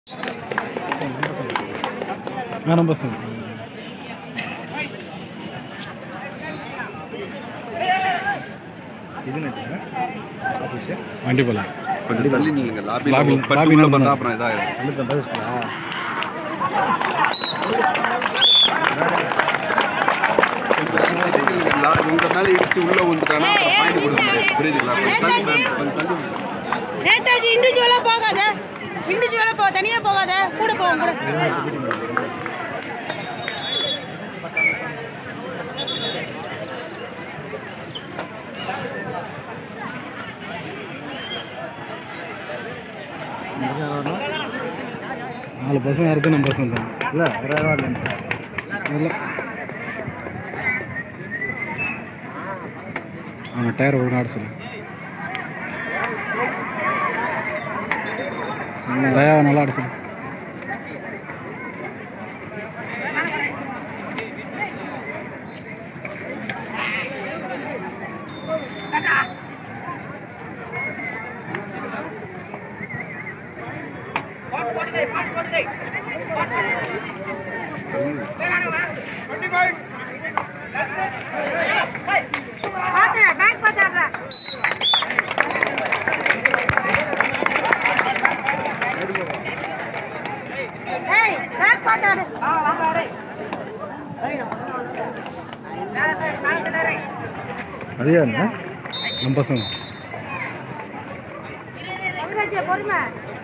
ஆ நம்ம பசங்க வண்டி போல கொஞ்சம் தள்ளி நில்லுங்க லாபி லாபி- பட்டு லாபி உள்ள நம்ம- வந்தா அப்புறம் இதாயிரும் லா- உங்க மேல இடிச்சு உள்ள வந்துட்டானா அப்புறம் பாயிண்ட் கொடுக்க முடியாது புரியுதுங்களா கொஞ்சம் தள்ளி வாங்க, கொஞ்சம் தள்ளி வாங்க. நேதாஜி இண்டிவிஜுவலாக போகாத இண்டிவிஜுவலாக போ தனியாக போகாத கூட போவோம் கூட நாலு பசங்க இருக்கு நம்ம பசங்க தான் இல்லை இல்லை அவனை டயர் ஒழுங்காக ஆட சொல்லு தயாவை நல்லா ஆட சொல்லு பார்த்து பேக் பார்த்தாடுறா ஏய் பேக் பார்த்தாடு நம்ம பசங்க ரவிராஜா பொறுமை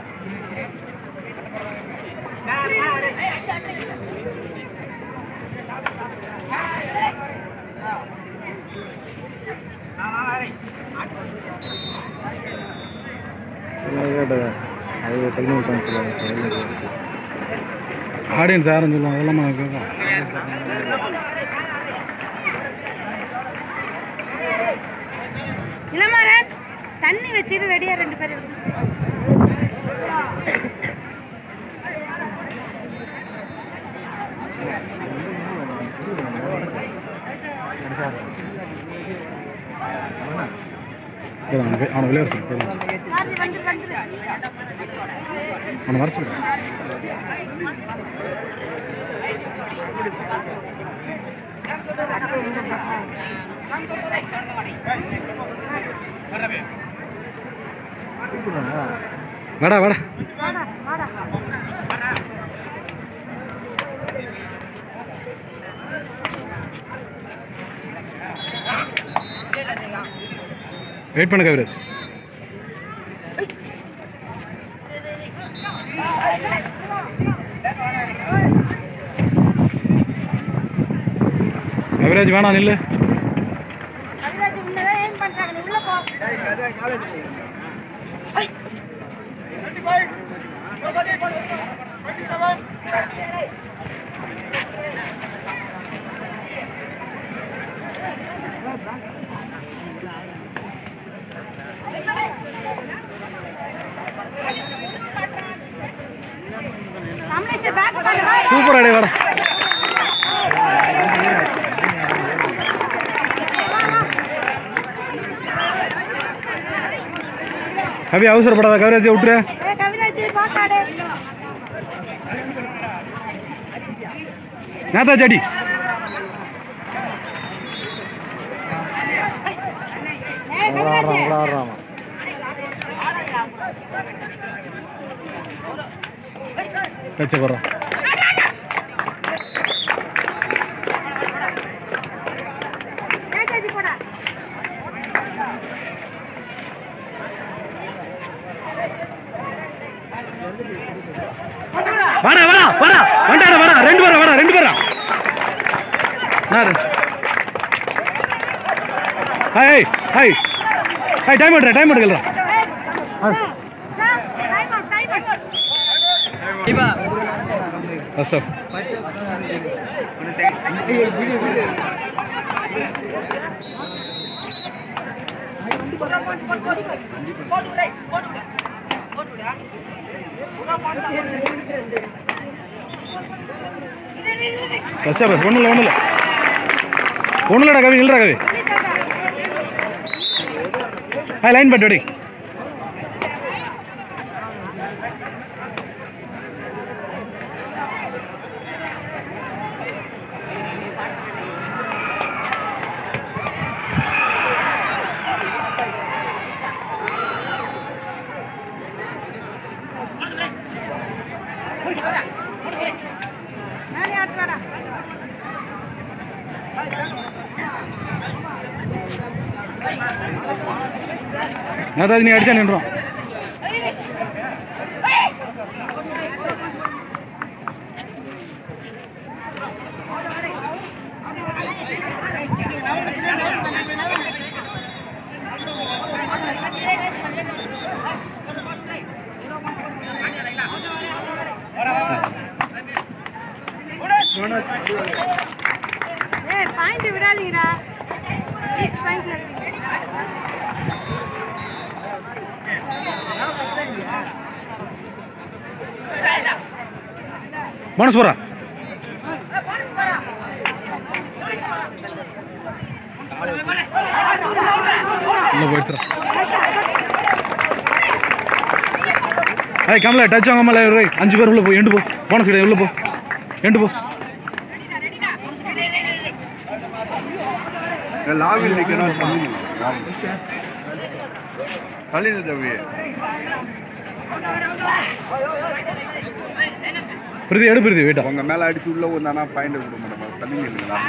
ஆடியன்ஸ் யாரும் சொல்லுவாங்க அதெல்லாம் நான் கேட்கும் இளமாறன் தண்ணி வச்சுட்டு ரெடியா ரெண்டு பேரும் போதும், அவனை போய்- அவனை விளையாட சொல்லு போதும். பாரு வந்து வந்து அவனை வர சொல்லு வாடா வாடா வாடா வாடா வெயிட் பண்ணு கவிராஜ் கவிராஜ் வேணாம் நில்லு ரவிராஜ் உன்னதான் ஏம் பண்றாங்க நீ உள்ள போ கமலேஷ் பேக் பண்ணுவா சூப்பர் அடே வாடா கவி அவசரப்படாத கவிராஜை விட்டுரு ஏ கவிராஜ் பாக்காடு நேதாஜி அடி ஏ கவிராஜ் டச்ச போடுறான் நேதாஜி போடா வாடா வாடா வாடா வண்டாடா வாடா ரெண்டு பேரா வாடா ரெண்டு பேரா யாரு ஹாய் ஹாய் ஹாய் டைம் எடுறா டைம் எடுக்கலடா time out time out first half first half ஒன்றும் இல்லை ஒன்றும் இல்லை ஒன்றும் இல்லைடா கவி இல்லைடா கவி ஹாய் லைன் பட்டு அடி மேலே ஆட்டுவாடா அதாவது நீ அடிச்சா நின்றோம் ஏய் பாயிண்ட் விடாதீங்கடா சிக்ஸ் பாயிண்ட்ல போனஸ் போறா உள்ள போயிடுச்சுடா ஏய் கமலா டச் வாங்காமல ஏய், அஞ்சு பேர் உள்ள போ எண்டு போ போனஸ் கிடையாது உள்ள போ எண்டு போ லாபியில் நிற்கணும் தள்ளி தம்பி பிரதி எடு பிரதி வெயிட்டா உங்க மேல அடிச்சு உள்ள வந்தானா பாயிண்ட் கொடுக்க மாட்டோம் தள்ளி நில்லுங்க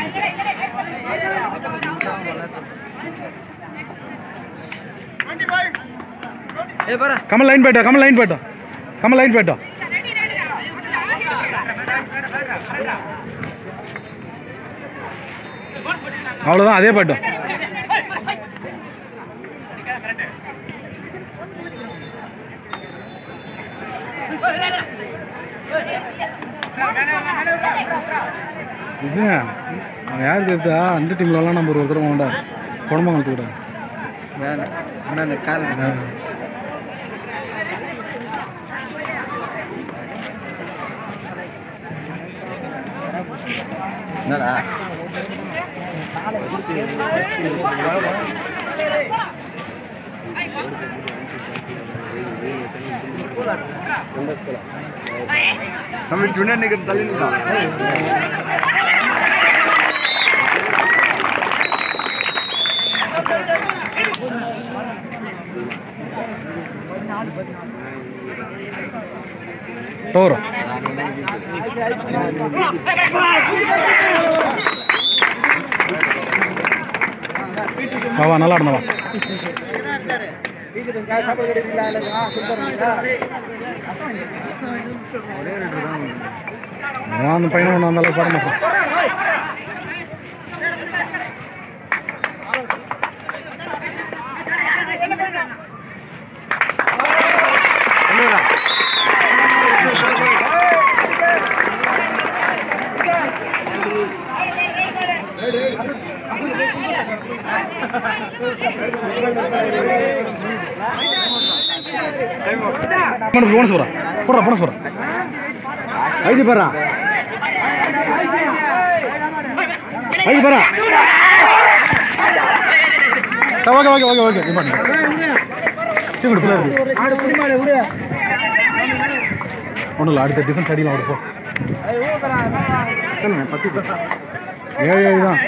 கமல் லைன் போயிட்டா கமல் லைன் போயிட்டா கமல் லைன் போயிட்டா அவ்வளோதான் அதே போயிட்டோம் இதுங்க அவன் யார் தெரியுதா அந்த டீம்லலாம் நம்ம ஒரு தடவை வேண்டாம் குடம்பங்கலத்து கூட நம்ம ஜூனியர் நிற்கிற தள்ளி நிற்கலாம் டோரோ வா வா நல்லா இருந்தவா நான் அந்த பையனை ஒன்று அந்த அளவுக்கு பாட மாட்டேன் போனஸ் போகிறா போடுறா போனஸ் போகிறா ஐடி பாரா ஐடி பாரா ஓகே ஓகே ஓகே ஓகே இது பண்ணு தூக்கிடு பிள்ளை ஒன்றும் இல்லை அடுத்த டிஃபென்ஸ் அடியில் அவரு போ சொல்லுங்க பத்து ஏழு ஏழு தான்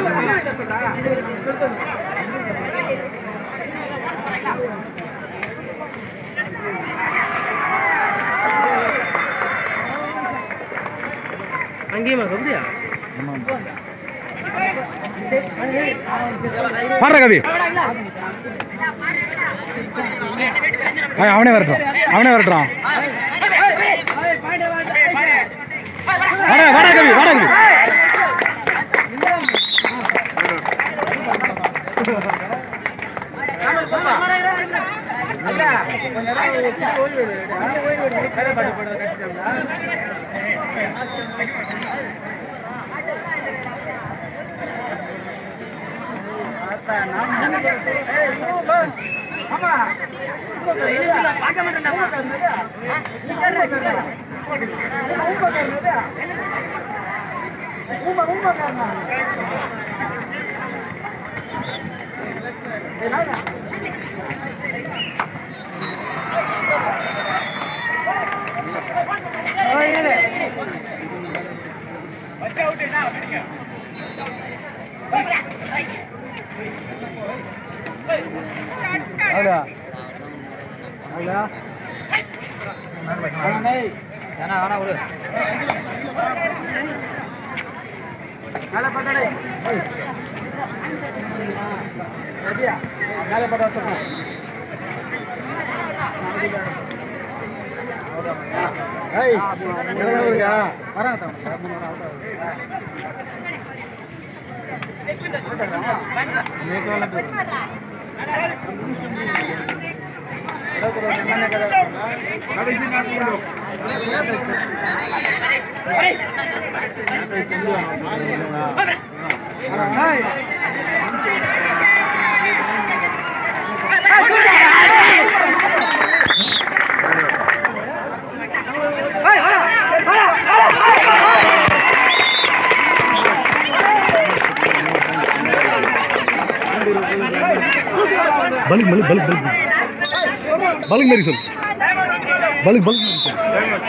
பாடுற கவி ஏய், அவனே வரட்டும் அவனே வரட்டும் வாடா வாடா கவி வாடா கவி பலுக் பலுக் பலுக் பலுக் பலுக் மாரி சொல் பலுக் பலுக் மாரி சொல்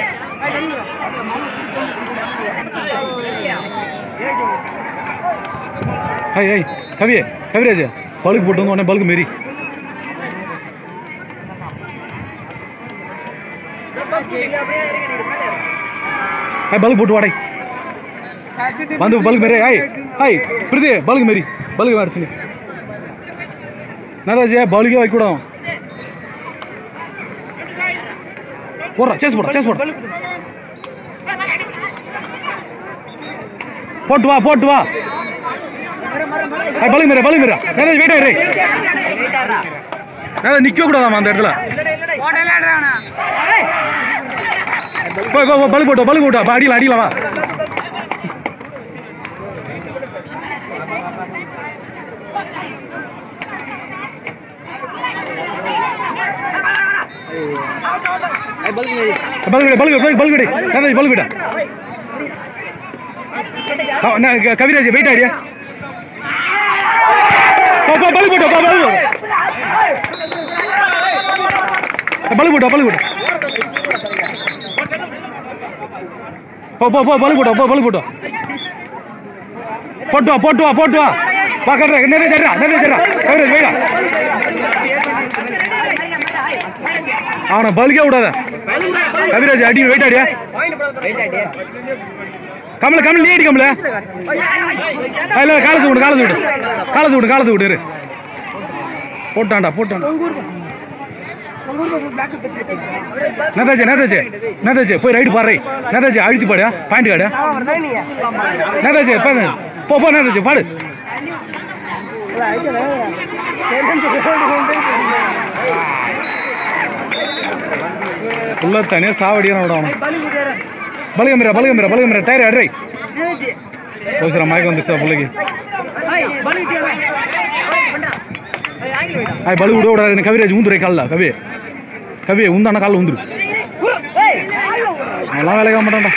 ஹாய் ஹாய் கவியே கவிராஜா பலுக் போட்டு வந்து உடனே பலுக் மாரி ஹாய் பலுக் போட்டு வாடை வந்து பலுக் மாரி ஹாய் ஹாய் பிரிதி பலுக் மாரி பலுக் அடிச்சுன்னு என்னதாச்சு பவுலிங்கே வைக்கூடாது போடுறா சேஸ் போடுறா சேஸ் போடுறா போட்டு வா போட்டு வா பலுங்க மீரா பலுங்க மீரா ஏதாவது வெயிட் ஆயிரு ஏதாவது நிற்க கூடாதாமா அந்த இடத்துல போய் போ பலு போட்டோம் பலு போட்டோம் அடியில் அடியில் வா பல்குடி பல்குடி பல்குடி பல்குடி நேதாஜி பல்குடா கவிராஜ் வெயிட் ஆடியா போ போ பலு போட்டோ போ பலு பலு போட்டோ பலு போட்டோ போ போ போ பலு போட்டோ போ பலு போட்டோ போட்டு வா போட்டு வா போட்டு வா வா கட்டுற நேரே சட்ரா நேரே சட்ரா கவிராஜ் வெயிடா அவனை பலுக்கே விடாத கவிராஜ் அடி வெயிட் ஆடியா கமல கமல நீ அடி கமல இல்ல காலத்து விடு காலத்து விடு காலத்து விடு காலத்து விடு இரு. போட்டான்டா போட்டான்டா நேதாஜி நேதாஜி நேதாஜி போய் ரைடு பாரு நேதாஜி அழுத்தி பாடியா பாயிண்ட் காடு நேதாஜி பாரு. போ போ நேதாஜி பாடு உள்ள தனியாக சாவடியான விடணும் பலகம்பிரா பலகம்பிரா பலகம்பிரா டயர் அட்ரை போச்சுரா மயக்கம் வந்துருச்சா பிள்ளைக்கு ஆய் பலு விட விடாது கவிராஜ் ஊந்துரை காலில் கவி கவி உந்தான காலில் உந்துரு அதெல்லாம் வேலைக்கு ஆக மாட்டான்டா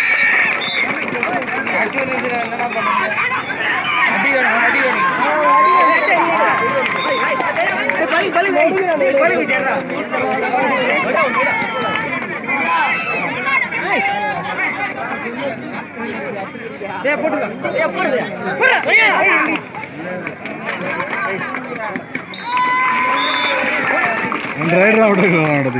ரெண்டு ரைடர் அவுட் நடந்து